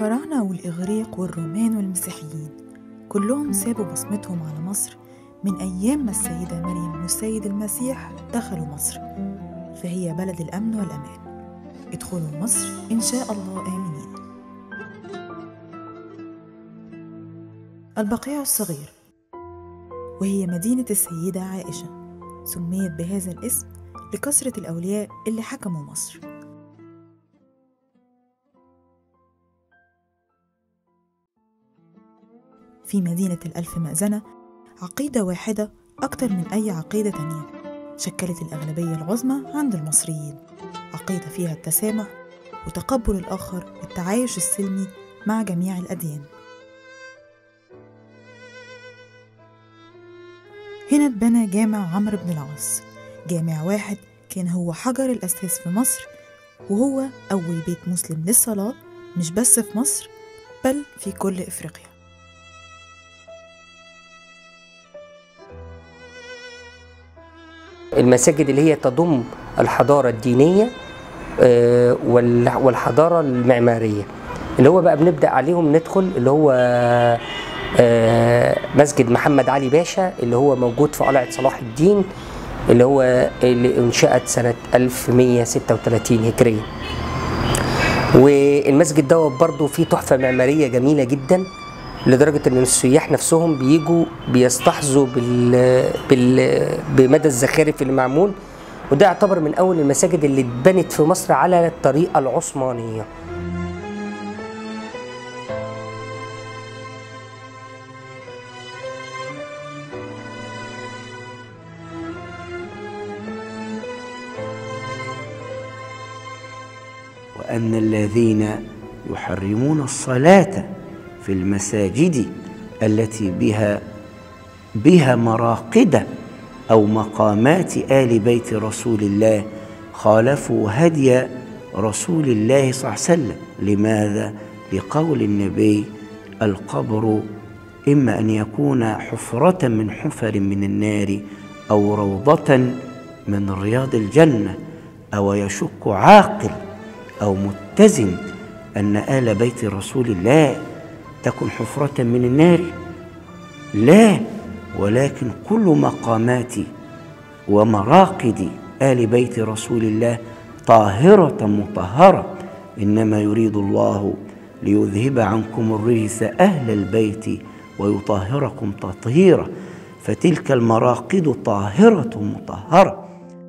الفراعنة والإغريق والرومان والمسيحيين كلهم سابوا بصمتهم على مصر من أيام ما السيدة مريم والسيد المسيح دخلوا مصر فهي بلد الأمن والأمان ادخلوا مصر إن شاء الله آمنين البقيع الصغير وهي مدينة السيدة عائشة سميت بهذا الاسم لكثرة الأولياء اللي حكموا مصر في مدينة الألف مأذنة عقيدة واحدة أكتر من أي عقيدة تانية شكلت الأغلبية العظمى عند المصريين عقيدة فيها التسامح وتقبل الآخر والتعايش السلمي مع جميع الأديان هنا اتبنى جامع عمرو بن العاص جامع واحد كان هو حجر الأساس في مصر وهو أول بيت مسلم للصلاة مش بس في مصر بل في كل إفريقيا المساجد اللي هي تضم الحضارة الدينية آه، وال- والحضارة المعمارية اللي هو بقى بنبدأ عليهم ندخل اللي هو آه، مسجد محمد علي باشا اللي هو موجود في قلعة صلاح الدين اللي هو اللي انشأت سنة 1136 هجرية والمسجد دوت برضه فيه تحفة معمارية جميلة جدا لدرجة ان السياح نفسهم بيجوا بيستحظوا بال... بال... بمدى الزخارف اللي معمول وده يعتبر من اول المساجد اللي اتبنت في مصر على الطريقة العثمانية وأن الذين يحرمون الصلاة في المساجد التي بها بها مراقد أو مقامات آل بيت رسول الله خالفوا هدي رسول الله صلى الله عليه وسلم لماذا؟ لقول النبي القبر إما أن يكون حفرة من حفر من النار أو روضة من رياض الجنة أو يشك عاقل أو متزن أن آل بيت رسول الله تكن حفرة من النار لا ولكن كل مقامات ومراقد آل بيت رسول الله طاهرة مطهرة إنما يريد الله ليذهب عنكم الرجس أهل البيت ويطهركم تطهيرا فتلك المراقد طاهرة مطهرة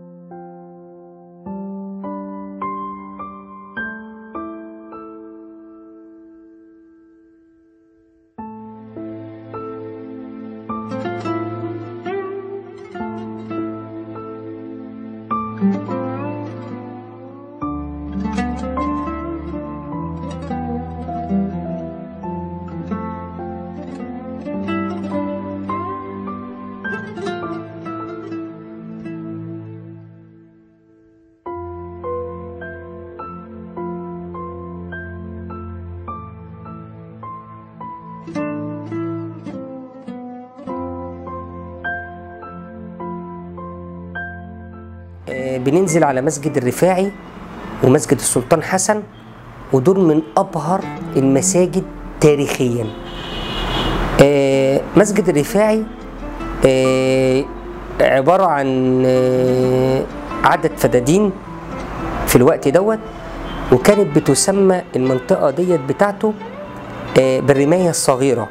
آه، بننزل على مسجد الرفاعي ومسجد السلطان حسن ودول من ابهر المساجد تاريخيا آه، مسجد الرفاعي آه، عباره عن آه، عدد فدادين في الوقت دوت وكانت بتسمى المنطقه ديت بتاعته آه، بالرمايه الصغيره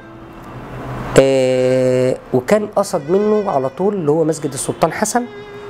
آه، وكان قصد منه على طول اللي هو مسجد السلطان حسن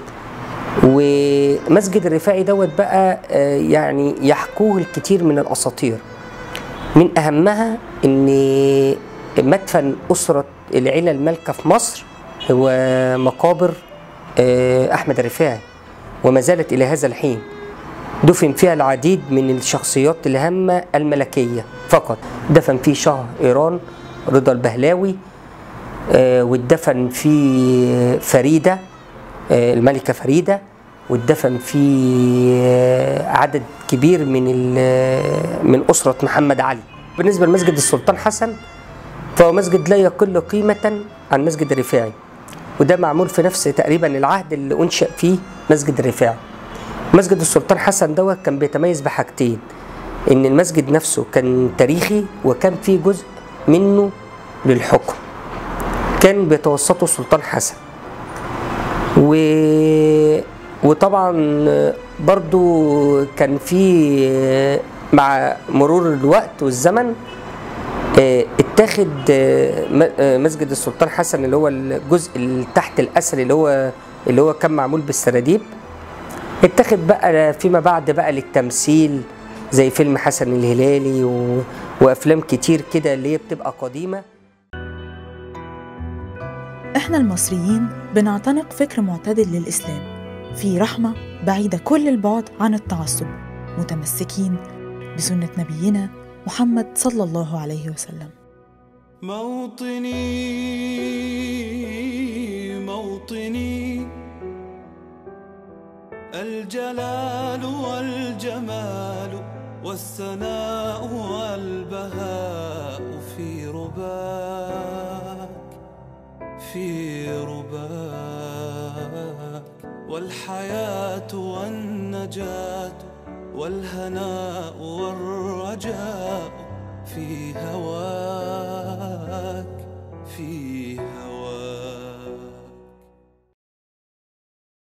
ومسجد الرفاعي دوت بقى آه، يعني يحكوه الكثير من الاساطير من اهمها ان مدفن اسره العيله المالكه في مصر هو مقابر آه، احمد الرفاعي وما زالت الى هذا الحين دفن فيها العديد من الشخصيات الهامه الملكيه فقط دفن فيه شاه ايران رضا البهلاوي آه، واتدفن فيه فريده آه، الملكة فريدة واتدفن في آه، عدد كبير من ال- من أسرة محمد علي بالنسبة لمسجد السلطان حسن فهو مسجد لا يقل قيمة عن مسجد الرفاعي وده معمول في نفس تقريبا العهد اللي أنشأ فيه مسجد الرفاعي مسجد السلطان حسن دوت كان بيتميز بحاجتين ان المسجد نفسه كان تاريخي وكان فيه جزء منه للحكم كان بيتوسطه السلطان حسن و... وطبعا برضو كان في مع مرور الوقت والزمن آه، اتاخد آه، م- آه، مسجد السلطان حسن اللي هو الجزء اللي تحت الاسر اللي هو اللي هو كان معمول بالسراديب اتاخد بقى فيما بعد بقى للتمثيل زي فيلم حسن الهلالي و... وافلام كتير كده اللي هي بتبقى قديمه إحنا المصريين بنعتنق فكر معتدل للإسلام في رحمة بعيدة كل البعد عن التعصب متمسكين بسنة نبينا محمد صلى الله عليه وسلم موطني موطني الجلال والجمال والثناء والبهاء في رباك في رباك والحياة والنجاة والهناء والرجاء في هواك في هواك